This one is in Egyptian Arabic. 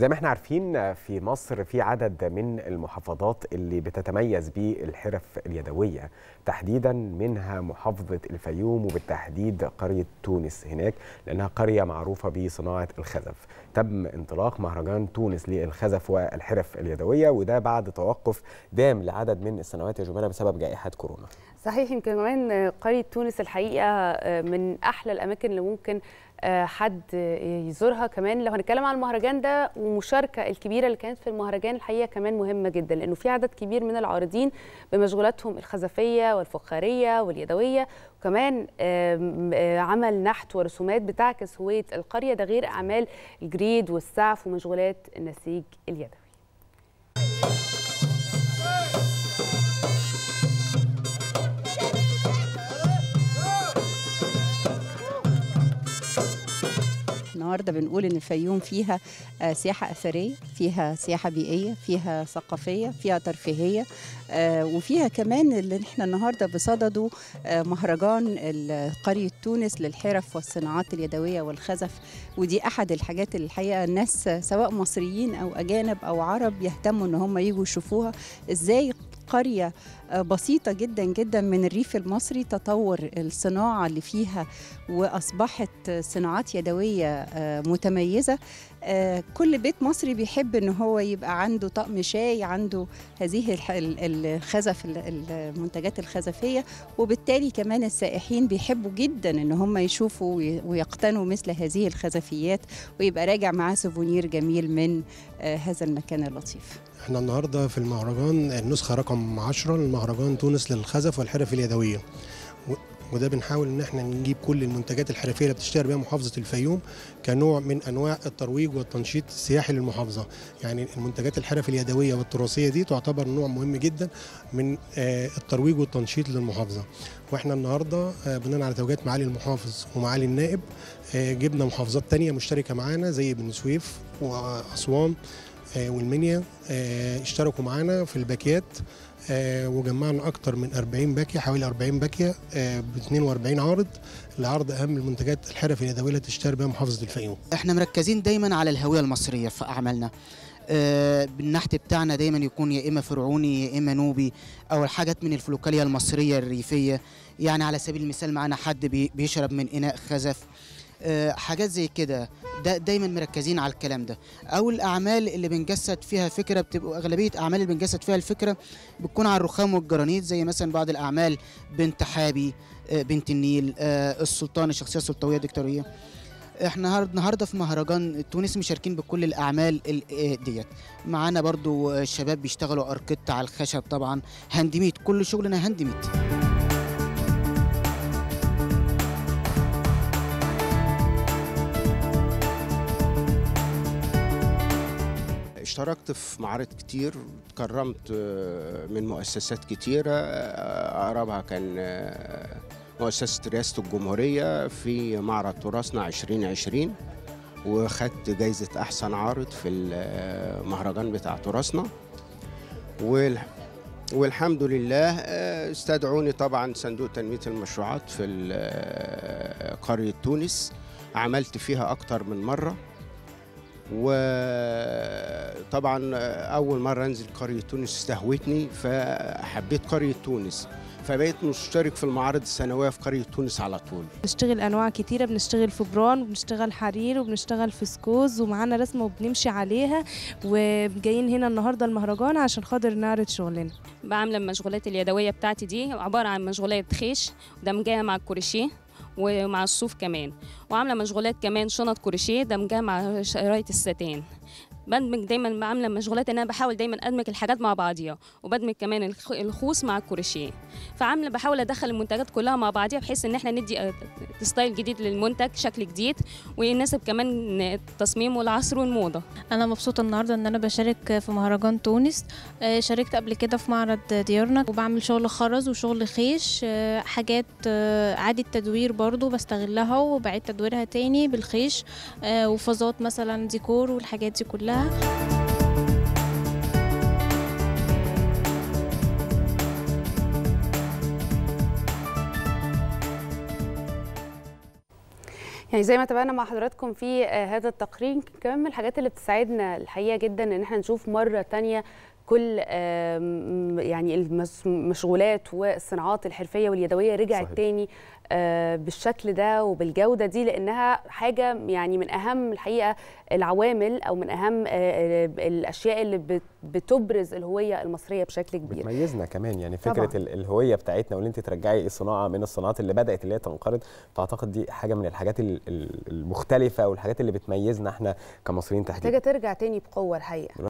زي ما احنا عارفين في مصر في عدد من المحافظات اللي بتتميز بالحرف اليدوية تحديدا منها محافظة الفيوم وبالتحديد قرية تونس هناك لأنها قرية معروفة بصناعة الخزف تم انطلاق مهرجان تونس للخزف والحرف اليدوية وده بعد توقف دام لعدد من السنوات يا جمانة بسبب جائحة كورونا صحيح يمكن كمان قرية تونس الحقيقة من أحلى الأماكن اللي ممكن حد يزورها كمان لو هنتكلم عن المهرجان ده والمشاركة الكبيرة اللي كانت في المهرجان الحقيقة كمان مهمة جدا لأنه في عدد كبير من العارضين بمشغولاتهم الخزفية والفخارية واليدوية وكمان عمل نحت ورسومات بتعكس هوية القرية ده غير أعمال الجريد والسعف ومشغولات النسيج اليدوي النهارده بنقول ان الفيوم فيها سياحه اثريه فيها سياحه بيئيه فيها ثقافيه فيها ترفيهيه وفيها كمان اللي احنا النهارده بصدده مهرجان قريه تونس للحرف والصناعات اليدويه والخزف ودي احد الحاجات اللي الحقيقه الناس سواء مصريين او اجانب او عرب يهتموا ان هم يجوا يشوفوها ازاي قرية بسيطة جدا جدا من الريف المصري تطور الصناعة اللي فيها وأصبحت صناعات يدوية متميزة كل بيت مصري بيحب ان هو يبقى عنده طقم شاي عنده هذه الخزف المنتجات الخزفيه وبالتالي كمان السائحين بيحبوا جدا ان هم يشوفوا ويقتنوا مثل هذه الخزفيات ويبقى راجع معاه سوفونير جميل من هذا المكان اللطيف احنا النهارده في المهرجان النسخه رقم 10 لمهرجان تونس للخزف والحرف اليدويه وده بنحاول ان احنا نجيب كل المنتجات الحرفيه اللي بتشتهر بها محافظه الفيوم كنوع من انواع الترويج والتنشيط السياحي للمحافظه يعني المنتجات الحرف اليدويه والتراثيه دي تعتبر نوع مهم جدا من الترويج والتنشيط للمحافظه واحنا النهارده بناء على توجيهات معالي المحافظ ومعالي النائب جبنا محافظات تانية مشتركه معانا زي بن سويف واسوان والمنيا اشتركوا معانا في الباكيات وجمعنا اكتر من 40 باكيه حوالي 40 باكيه ب 42 عارض لعرض اهم المنتجات الحرف اليدويه اللي تشتهر بها محافظه الفيوم. احنا مركزين دايما على الهويه المصريه في اعمالنا. آه بالنحت بتاعنا دايما يكون يا اما فرعوني يا اما نوبي او الحاجات من الفلوكاليه المصريه الريفيه يعني على سبيل المثال معانا حد بيشرب من اناء خزف آه حاجات زي كده دا دايما مركزين على الكلام ده او الاعمال اللي بنجسد فيها فكره بتبقى اغلبيه اعمال اللي بنجسد فيها الفكره بتكون على الرخام والجرانيت زي مثلا بعض الاعمال بنت حابي آه بنت النيل السلطان الشخصيه السلطويه الدكتوريه احنا النهارده في مهرجان تونس مشاركين بكل الاعمال ديت معانا برضو الشباب بيشتغلوا اركت على الخشب طبعا هاندميد كل شغلنا هاندميد اشتركت في معارض كتير اتكرمت من مؤسسات كتيرة أقربها كان مؤسسة رئاسة الجمهورية في معرض تراثنا 2020 وخدت جايزة أحسن عارض في المهرجان بتاع تراثنا والحمد لله استدعوني طبعا صندوق تنمية المشروعات في قرية تونس عملت فيها أكتر من مرة وطبعا اول مره انزل قريه تونس استهوتني فحبيت قريه تونس فبقيت مشترك في المعارض السنويه في قريه تونس على طول بنشتغل انواع كتيره بنشتغل فبران وبنشتغل حرير وبنشتغل فسكوز ومعانا رسمه وبنمشي عليها وجايين هنا النهارده المهرجان عشان خاطر نعرض شغلنا بعمل المشغولات اليدويه بتاعتي دي عباره عن مشغولات خيش دمجها مع الكروشيه ومع الصوف كمان وعامله مشغولات كمان شنط كروشيه دمجها مع شرايط الستان بدمج دايما عامله مشغولات ان انا بحاول دايما ادمج الحاجات مع بعضيها وبدمج كمان الخوص مع الكروشيه فعامله بحاول ادخل المنتجات كلها مع بعضيها بحيث ان احنا ندي ستايل جديد للمنتج شكل جديد ويناسب كمان التصميم والعصر والموضه انا مبسوطه النهارده ان انا بشارك في مهرجان تونس شاركت قبل كده في معرض ديارنا وبعمل شغل خرز وشغل خيش حاجات اعاده تدوير برضو بستغلها وبعيد تدويرها تاني بالخيش وفازات مثلا ديكور والحاجات دي كلها يعني زي ما تابعنا مع حضراتكم في آه، هذا التقرير كمان من الحاجات اللي بتساعدنا الحقيقه جدا ان احنا نشوف مره تانية كل آم، يعني المس- المشغولات والصناعات الحرفيه واليدويه رجعت صحيح. تاني آه، بالشكل ده وبالجوده دي لانها حاجه يعني من اهم الحقيقه العوامل او من اهم آه، آه، الاشياء اللي بت- بتبرز الهويه المصريه بشكل كبير بتميزنا كمان يعني فكره طبعاً. ال- الهويه بتاعتنا واللي انت ترجعي الصناعه من الصناعات اللي بدات اللي هي تنقرض فاعتقد دي حاجه من الحاجات ال- ال- المختلفه والحاجات اللي بتميزنا احنا كمصريين تحديدا محتاجه ترجع تاني بقوه الحقيقه